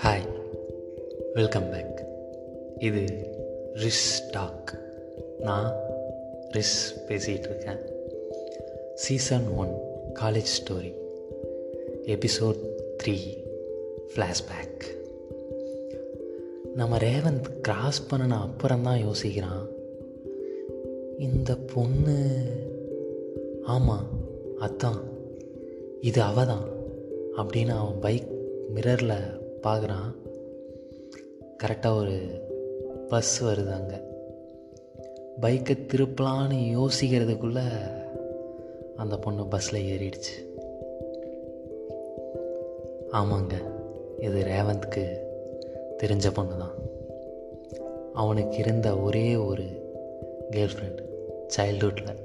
hi welcome back இது ரிஸ் talk நான் ரிஸ் பேசிகிட்டு இருக்கேன் season one college story episode three flashback நம்ம ரேவந்த் கிராஸ் பண்ணின அப்புறம் தான் யோசிக்கிறான் இந்த பொண்ணு ஆமாம் அதான் இது அவ தான் அப்படின்னு அவன் பைக் மிரரில் பார்க்குறான் கரெக்டாக ஒரு பஸ் வருது அங்கே பைக்கை திருப்பலான்னு யோசிக்கிறதுக்குள்ளே அந்த பொண்ணு பஸ்ஸில் ஏறிடுச்சு ஆமாங்க இது ரேவந்த்க்கு தெரிஞ்ச பொண்ணு தான் அவனுக்கு இருந்த ஒரே ஒரு கேர்ள் ஃப்ரெண்ட் சைல்ட்ஹுட்டில்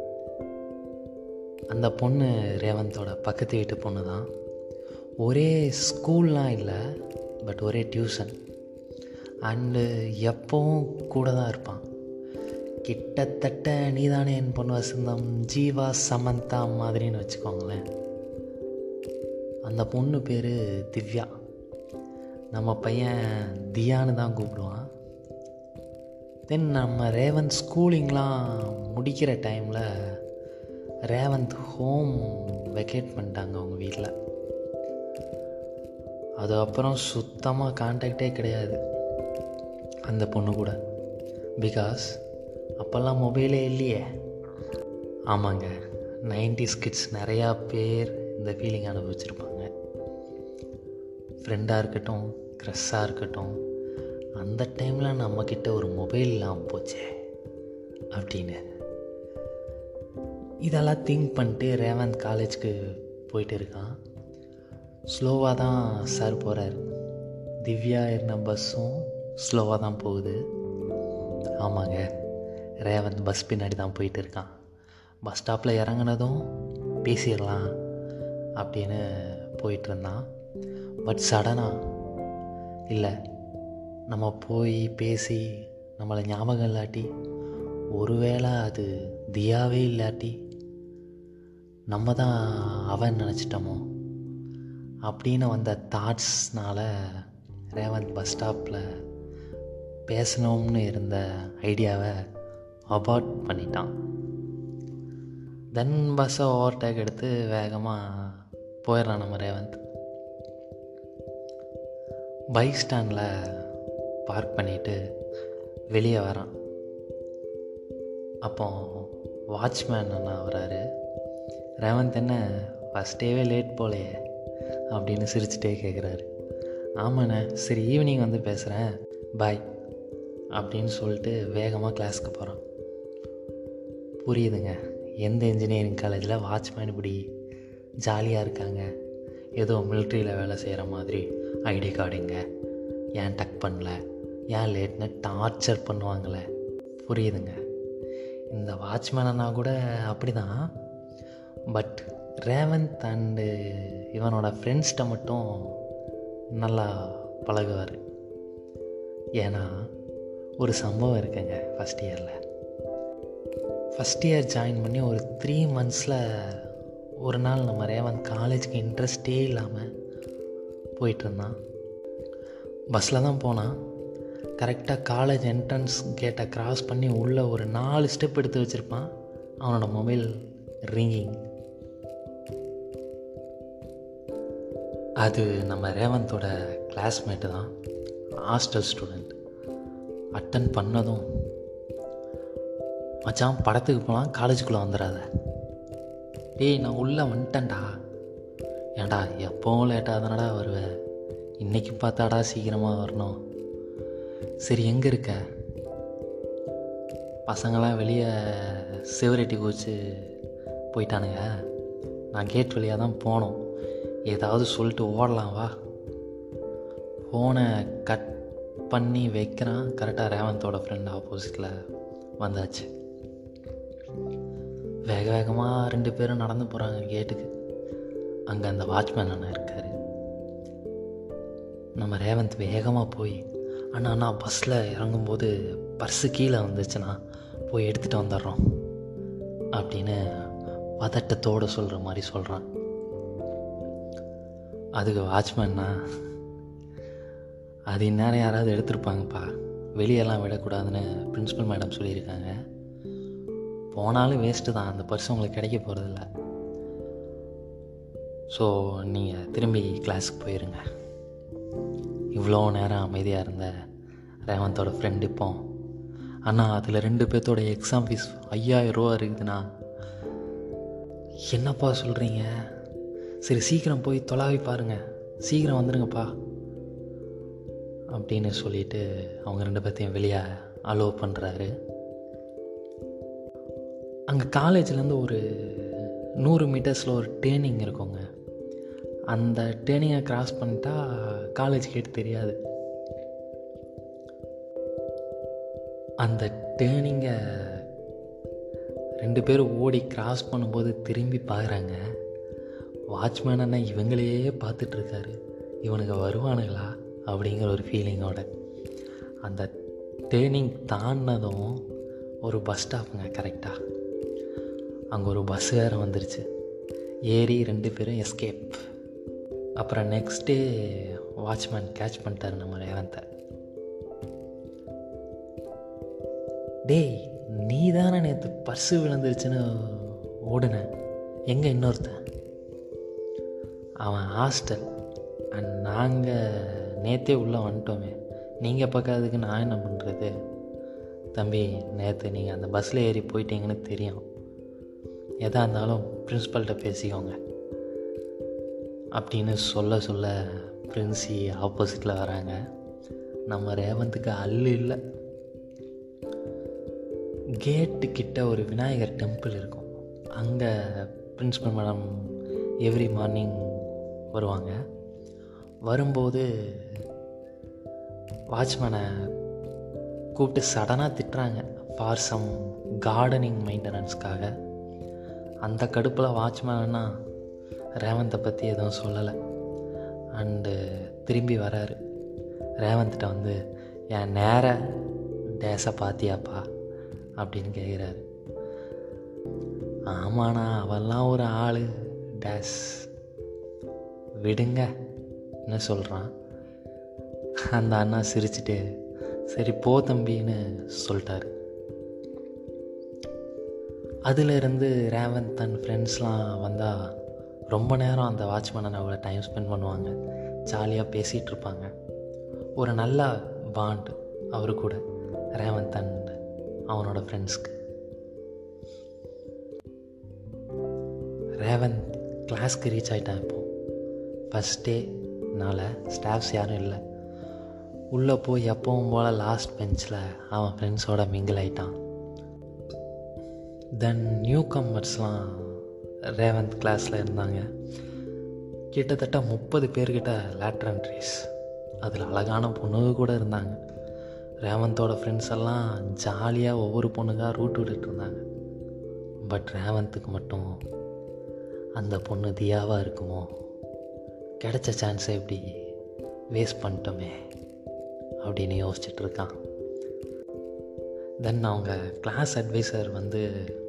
அந்த பொண்ணு ரேவந்தோட பக்கத்து வீட்டு பொண்ணு தான் ஒரே ஸ்கூல்லாம் இல்லை பட் ஒரே டியூஷன் அண்டு எப்போவும் கூட தான் இருப்பான் கிட்டத்தட்ட நீதானே என் பொண்ணு வசந்தம் ஜீவா சமந்தா மாதிரின்னு வச்சுக்கோங்களேன் அந்த பொண்ணு பேர் திவ்யா நம்ம பையன் தியான்னு தான் கூப்பிடுவான் தென் நம்ம ரேவந்த் ஸ்கூலிங்லாம் முடிக்கிற டைமில் ரேவந்த் ஹோம் வெக்கேட் பண்ணிட்டாங்க அவங்க வீட்டில் அது அப்புறம் சுத்தமாக கான்டாக்டே கிடையாது அந்த பொண்ணு கூட பிகாஸ் அப்போல்லாம் மொபைலே இல்லையே ஆமாங்க நைன்டிஸ் கிட்ஸ் நிறையா பேர் இந்த ஃபீலிங் அனுபவிச்சிருப்பாங்க ஃப்ரெண்டாக இருக்கட்டும் க்ரெஸ்ஸாக இருக்கட்டும் அந்த டைமில் நம்மக்கிட்ட ஒரு மொபைல் இல்லாமல் போச்சே அப்படின்னு இதெல்லாம் திங்க் பண்ணிட்டு ரேவந்த் காலேஜ்க்கு போயிட்டு இருக்கான் ஸ்லோவாக தான் சார் போகிறார் திவ்யா இருந்த பஸ்ஸும் ஸ்லோவாக தான் போகுது ஆமாங்க ரேவந்த் பஸ் பின்னாடி தான் போயிட்டு இருக்கான் பஸ் ஸ்டாப்பில் இறங்கினதும் பேசிடலாம் அப்படின்னு போயிட்டு இருந்தான் பட் சடனாக இல்லை நம்ம போய் பேசி நம்மளை ஞாபகம் இல்லாட்டி ஒருவேளை அது தியாவே இல்லாட்டி நம்ம தான் அவன் நினச்சிட்டோமோ அப்படின்னு வந்த தாட்ஸ்னால் ரேவந்த் பஸ் ஸ்டாப்பில் பேசணும்னு இருந்த ஐடியாவை அபார்ட் பண்ணிட்டான் தென் பஸ்ஸை ஓவர்டேக் எடுத்து வேகமாக போயிடறான் நம்ம ரேவந்த் பைக் ஸ்டாண்டில் பார்க் பண்ணிவிட்டு வெளியே வரான் அப்போ வாட்ச்மேன் அண்ணா வராரு ரேவந்த் என்ன ஃபஸ்ட் டேவே லேட் போலையே அப்படின்னு சிரிச்சுட்டே கேட்குறாரு ஆமாண்ணே சரி ஈவினிங் வந்து பேசுகிறேன் பாய் அப்படின்னு சொல்லிட்டு வேகமாக கிளாஸ்க்கு போகிறான் புரியுதுங்க எந்த இன்ஜினியரிங் காலேஜில் வாட்ச்மேன் இப்படி ஜாலியாக இருக்காங்க ஏதோ மிலிட்ரியில் வேலை செய்கிற மாதிரி ஐடி கார்டுங்க ஏன் டக் பண்ணல ஏன் லேட்னு டார்ச்சர் பண்ணுவாங்களே புரியுதுங்க இந்த வாட்ச்மேனா கூட அப்படி தான் பட் ரேவந்த் அண்டு இவனோட ஃப்ரெண்ட்ஸ்கிட்ட மட்டும் நல்லா பழகுவார் ஏன்னா ஒரு சம்பவம் இருக்குங்க ஃபஸ்ட் இயரில் ஃபஸ்ட் இயர் ஜாயின் பண்ணி ஒரு த்ரீ மந்த்ஸில் ஒரு நாள் நம்ம ரேவந்த் காலேஜுக்கு இன்ட்ரெஸ்டே இல்லாமல் போயிட்டுருந்தான் பஸ்ஸில் தான் போனான் கரெக்டாக காலேஜ் என்ட்ரன்ஸ் கேட்டை க்ராஸ் பண்ணி உள்ளே ஒரு நாலு ஸ்டெப் எடுத்து வச்சுருப்பான் அவனோட மொபைல் ரிங்கிங் அது நம்ம ரேவந்தோட கிளாஸ்மேட்டு தான் ஹாஸ்டல் ஸ்டூடெண்ட் அட்டன் பண்ணதும் மச்சான் படத்துக்கு போகலாம் காலேஜுக்குள்ளே வந்துடாத டேய் நான் உள்ளே வந்துட்டேன்டா ஏன்டா எப்போவும் லேட்டாக தானடா வருவேன் இன்றைக்கி பார்த்தாடா சீக்கிரமாக வரணும் சரி எங்கே இருக்க பசங்களாம் வெளியே சிவரெட்டி குதிச்சு போயிட்டானுங்க நான் கேட் வழியாக தான் போனோம் ஏதாவது சொல்லிட்டு ஓடலாம் வா ஃபோனை கட் பண்ணி வைக்கிறான் கரெக்டாக ரேவந்தோட ஃப்ரெண்ட் ஆப்போசிட்டில் வந்தாச்சு வேக வேகமாக ரெண்டு பேரும் நடந்து போகிறாங்க கேட்டுக்கு அங்கே அந்த வாட்ச்மேன் அண்ணா இருக்கார் நம்ம ரேவந்த் வேகமாக போய் அண்ணா அண்ணா பஸ்ஸில் இறங்கும்போது பர்ஸு கீழே வந்துச்சுன்னா போய் எடுத்துகிட்டு வந்துடுறோம் அப்படின்னு பதட்டத்தோடு சொல்கிற மாதிரி சொல்கிறான் அதுக்கு வாட்ச்மேன்னா அது இந்நேரம் யாராவது எடுத்திருப்பாங்கப்பா வெளியெல்லாம் விடக்கூடாதுன்னு பிரின்ஸிபல் மேடம் சொல்லியிருக்காங்க போனாலும் வேஸ்ட்டு தான் அந்த பர்ஸ் உங்களுக்கு கிடைக்க போகிறதில்ல ஸோ நீங்கள் திரும்பி கிளாஸுக்கு போயிருங்க இவ்வளோ நேரம் அமைதியாக இருந்த ரேவந்தோட ஃப்ரெண்ட் இப்போ அண்ணா அதில் ரெண்டு பேர்த்தோட எக்ஸாம் ஃபீஸ் ஐயாயிரம் ரூபா இருக்குதுண்ணா என்னப்பா சொல்கிறீங்க சரி சீக்கிரம் போய் தொலாவி பாருங்கள் சீக்கிரம் வந்துடுங்கப்பா அப்படின்னு சொல்லிட்டு அவங்க ரெண்டு பேர்த்தையும் வெளியே அலோவ் பண்ணுறாரு அங்கே காலேஜ்லேருந்து ஒரு நூறு மீட்டர்ஸில் ஒரு டேர்னிங் இருக்குங்க அந்த டேர்னிங்கை கிராஸ் பண்ணிட்டா காலேஜ் கேட் தெரியாது அந்த டேர்னிங்கை ரெண்டு பேரும் ஓடி கிராஸ் பண்ணும்போது திரும்பி பார்க்குறாங்க வாட்ச்மேன் அண்ணா இவங்களையே பார்த்துட்ருக்காரு இவனுங்க வருவானுங்களா அப்படிங்கிற ஒரு ஃபீலிங்கோட அந்த டேர்னிங் தாண்டினதும் ஒரு பஸ் ஸ்டாப்புங்க கரெக்டாக அங்கே ஒரு பஸ் வேறு வந்துருச்சு ஏறி ரெண்டு பேரும் எஸ்கேப் அப்புறம் நெக்ஸ்ட் டே வாட்ச்மேன் கேட்ச் பண்ணிட்டாரு நம்ம ரேவந்தை டேய் நீ தானே நேற்று பர்ஸு விழுந்துருச்சுன்னு ஓடுன எங்கே இன்னொருத்தன் அவன் ஹாஸ்டல் அண்ட் நாங்கள் நேற்றே உள்ளே வந்துட்டோமே நீங்கள் பார்க்காததுக்கு நான் என்ன பண்ணுறது தம்பி நேற்று நீங்கள் அந்த பஸ்ஸில் ஏறி போயிட்டீங்கன்னு தெரியும் எதாக இருந்தாலும் பிரின்ஸிபல்கிட்ட பேசிக்கோங்க அப்படின்னு சொல்ல சொல்ல பிரின்சி ஆப்போசிட்டில் வராங்க நம்ம ரேவந்துக்கு அல்லு இல்லை கேட்டு கிட்ட ஒரு விநாயகர் டெம்பிள் இருக்கும் அங்கே பிரின்ஸிபல் மேடம் எவ்ரி மார்னிங் வருவாங்க வரும்போது வாட்ச்மேனை கூப்பிட்டு சடனாக திட்டுறாங்க ஃபார் சம் கார்டனிங் மெயின்டெனன்ஸ்க்காக அந்த கடுப்பில் வாட்ச்மேனா ரேவந்தை பற்றி எதுவும் சொல்லலை அண்டு திரும்பி வராரு ரேவந்த்கிட்ட வந்து என் நேர டேஸை பார்த்தியாப்பா அப்படின்னு கேட்குறாரு ஆமாண்ணா அவெல்லாம் ஒரு ஆள் டேஸ் விடுங்க என்ன சொல்கிறான் அந்த அண்ணா சிரிச்சுட்டு சரி போ தம்பின்னு சொல்லிட்டாரு அதிலிருந்து ரேவந்த் தன் ஃப்ரெண்ட்ஸ்லாம் வந்தால் ரொம்ப நேரம் அந்த வாட்ச்மேனை அவ்வளோ டைம் ஸ்பெண்ட் பண்ணுவாங்க ஜாலியாக பேசிகிட்டு இருப்பாங்க ஒரு நல்ல பாண்ட் அவரு கூட ரேவந்த் அண்ட் அவனோட ஃப்ரெண்ட்ஸ்க்கு ரேவந்த் கிளாஸ்க்கு ரீச் ஆகிட்டான் இப்போது ஃபஸ்ட் டேனால் ஸ்டாஃப்ஸ் யாரும் இல்லை உள்ளே போய் எப்பவும் போல் லாஸ்ட் பெஞ்சில் அவன் ஃப்ரெண்ட்ஸோட மிங்கிள் ஆகிட்டான் தென் நியூ கம்மர்ஸ்லாம் ரேவந்த் கிளாஸில் இருந்தாங்க கிட்டத்தட்ட முப்பது பேர்கிட்ட லேட்ரன் என்ட்ரிஸ் அதில் அழகான பொண்ணுங்க கூட இருந்தாங்க ரேவந்தோட ஃப்ரெண்ட்ஸ் எல்லாம் ஜாலியாக ஒவ்வொரு பொண்ணுக்காக ரூட் விட்டுட்டு இருந்தாங்க பட் ரேவந்துக்கு மட்டும் அந்த பொண்ணு தியாவாக இருக்குமோ கிடைச்ச சான்ஸை எப்படி வேஸ்ட் பண்ணிட்டோமே அப்படின்னு யோசிச்சுட்டு இருக்கான் தென் அவங்க கிளாஸ் அட்வைசர் வந்து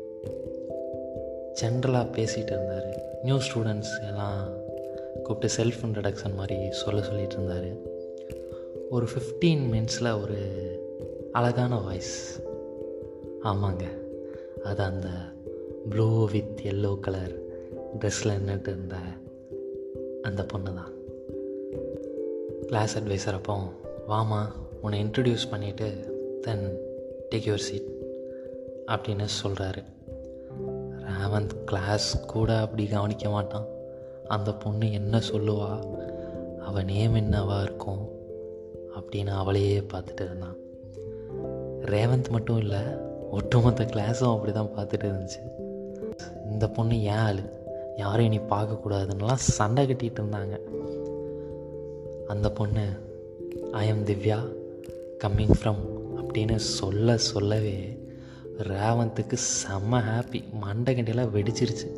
ஜென்ரலாக பேசிகிட்டு இருந்தார் நியூ ஸ்டூடெண்ட்ஸ் எல்லாம் கூப்பிட்டு செல்ஃப் இன்ட்ரடக்ஷன் மாதிரி சொல்ல சொல்லிகிட்டு இருந்தார் ஒரு ஃபிஃப்டீன் மினிட்ஸில் ஒரு அழகான வாய்ஸ் ஆமாங்க அது அந்த ப்ளூ வித் எல்லோ கலர் ட்ரெஸ்ஸில் நின்றுட்டு இருந்த அந்த பொண்ணு தான் கிளாஸ் அட்வைசர் அப்போ வாமா உன்னை இன்ட்ரடியூஸ் பண்ணிவிட்டு தென் டேக் யுவர் சீட் அப்படின்னு சொல்கிறாரு ரேவந்த் கிளாஸ் கூட அப்படி கவனிக்க மாட்டான் அந்த பொண்ணு என்ன சொல்லுவா அவள் நேம் என்னவா இருக்கும் அப்படின்னு அவளையே பார்த்துட்டு இருந்தான் ரேவந்த் மட்டும் இல்லை ஒட்டுமொத்த கிளாஸும் அப்படி தான் பார்த்துட்டு இருந்துச்சு இந்த பொண்ணு ஏன் ஆள் யாரையும் நீ பார்க்கக்கூடாதுன்னெலாம் சண்டை கட்டிகிட்டு இருந்தாங்க அந்த பொண்ணு I am Divya coming from அப்படின்னு சொல்ல சொல்லவே ரேவந்துக்கு செம்ம ஹாப்பி மண்டை கண்டியெல்லாம் வெடிச்சிருச்சு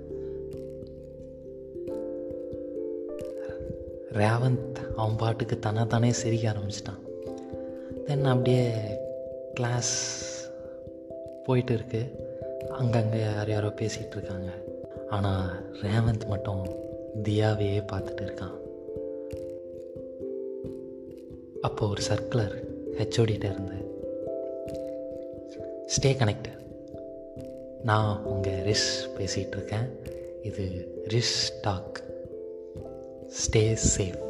ரேவந்த் அவன் பாட்டுக்கு தன்னை தானே சிரிக்க ஆரம்பிச்சிட்டான் தென் அப்படியே கிளாஸ் போயிட்டு இருக்கு அங்கங்கே யார் யாரோ பேசிகிட்டு இருக்காங்க ஆனால் ரேவந்த் மட்டும் தியாவையே பார்த்துட்டு இருக்கான் அப்போ ஒரு சர்க்குலர் ஹெச்ஓடிட்ட இருந்து ஸ்டே கனெக்டட் நான் உங்கள் ரிஷ் பேசிகிட்டு இருக்கேன் இது ரிஷ் டாக் ஸ்டே சேஃப்